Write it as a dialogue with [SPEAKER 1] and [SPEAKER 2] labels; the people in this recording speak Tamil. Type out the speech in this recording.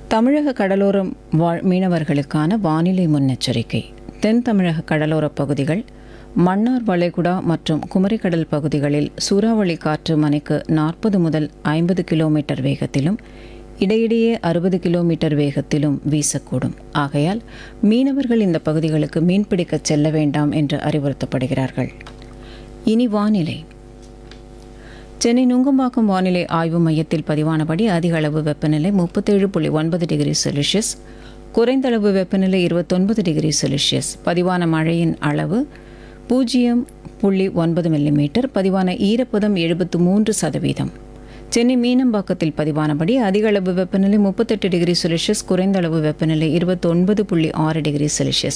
[SPEAKER 1] தமிழக கடலோரம் வாழ் மீனவர்களுக்கான வானிலை முன்னெச்சரிக்கை தென் தமிழக கடலோரப் பகுதிகள் மன்னார் வளைகுடா மற்றும் குமரிக்கடல் பகுதிகளில் சூறாவளி காற்று மணிக்கு நாற்பது முதல் ஐம்பது கிலோமீட்டர் வேகத்திலும் இடையிடையே அறுபது கிலோமீட்டர் வேகத்திலும் வீசக்கூடும் ஆகையால் மீனவர்கள் இந்த பகுதிகளுக்கு மீன்பிடிக்கச் செல்ல வேண்டாம் என்று அறிவுறுத்தப்படுகிறார்கள் இனி வானிலை சென்னை நுங்கம்பாக்கம் வானிலை ஆய்வு மையத்தில் பதிவானபடி அதிக அளவு வெப்பநிலை முப்பத்தேழு புள்ளி ஒன்பது டிகிரி செல்சியஸ் குறைந்த அளவு வெப்பநிலை இருபத்தொன்பது டிகிரி செல்சியஸ் பதிவான மழையின் அளவு பூஜ்ஜியம் புள்ளி ஒன்பது மில்லிமீட்டர் பதிவான ஈரப்பதம் எழுபத்து மூன்று சதவீதம் சென்னை மீனம்பாக்கத்தில் பதிவானபடி அதிக அளவு வெப்பநிலை முப்பத்தெட்டு டிகிரி செல்சியஸ் குறைந்த அளவு வெப்பநிலை இருபத்தொன்பது புள்ளி ஆறு டிகிரி செல்சியஸ்